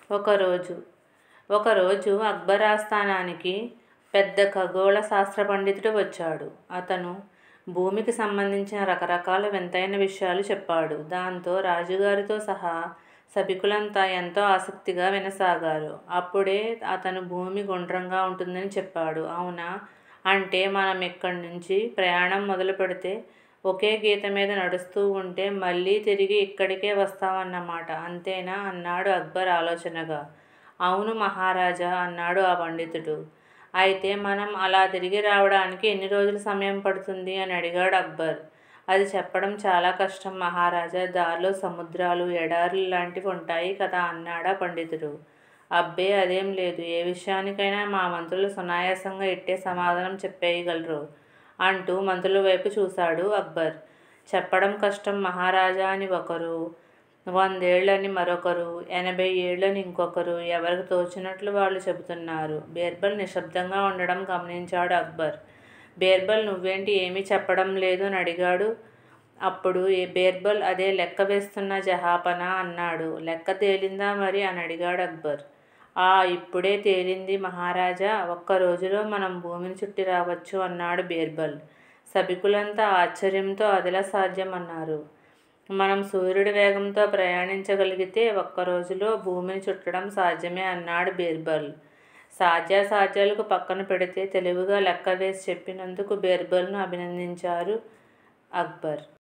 ఒకరోజు ఒకరోజు అక్బర్ ఆస్థానానికి పెద్ద ఖగోళ శాస్త్ర పండితుడు వచ్చాడు. అతను భూమికి సంబంధించిన రకరకాల వింతైన విషయాలు చెప్పాడు. దాంతో రాజుగారితో సహా సభికులంతా ఎంతో ఆసక్తిగా వినసాగారు. అప్పుడే అతను భూమి గుండ్రంగా ఉంటుందని చెప్పాడు. అవునా? అంటే మనం ఇక్కడి నుంచి ప్రయాణం మొదలుపెడితే ఒకే గీత మీద నడుస్తూ ఉంటే మళ్ళీ తిరిగి ఇక్కడికే వస్తామన్నమాట అంతేనా? అన్నాడు అక్బర్ ఆలోచనగా. అవును మహారాజా అన్నాడు ఆ పండితుడు. అయితే మనం అలా తిరిగి రావడానికి ఎన్ని రోజుల సమయం పడుతుంది? అని అడిగాడు అక్బర్. అది చెప్పడం చాలా కష్టం మహారాజా దారిలో సముద్రాలు, ఎడారులు లాంటివి ఉంటాయి కదా అన్నాడా పండితుడు. అబ్బే అదేం లేదు. ఏ విషయానికైనా మా మంత్రులు సునాయాసంగా ఇట్టే సమాధానం చెప్పేయగలరు అంటూ మంత్రుల వైపు చూశాడు అక్బర్. చెప్పడం కష్టం మహారాజా అని ఒకరు, వందేళ్ళని మరొకరు, ఎనభై ఏళ్ళని ఇంకొకరు ఎవరికి తోచినట్లు వాళ్ళు చెబుతున్నారు. బీర్బల్ నిశ్శబ్దంగా ఉండడం గమనించాడు అక్బర్. బీర్బల్ నువ్వేంటి ఏమీ చెప్పడం లేదు? అని అడిగాడు. అప్పుడు బీర్బల్ అదే లెక్క వేస్తున్నా జహాపనా అన్నాడు. లెక్క తేలిందా మరి? అని అడిగాడు అక్బర్. ఆ ఇప్పుడే తేలింది మహారాజా ఒక్క రోజులో మనం భూమిని చుట్టి రావచ్చు అన్నాడు బీర్బల్. సభికులంతా ఆశ్చర్యంతో అదెలా సాధ్యం? అన్నారు. మనం సూర్యుడి వేగంతో ప్రయాణించగలిగితే ఒక్కరోజులో భూమిని చుట్టడం సాధ్యమే అన్నాడు బీర్బల్. సాధ్యాసాధ్యాలకు పక్కన పెడితే తెలివిగా లెక్క వేసి చెప్పినందుకు బీర్బల్ ను అభినందించారు అక్బర్.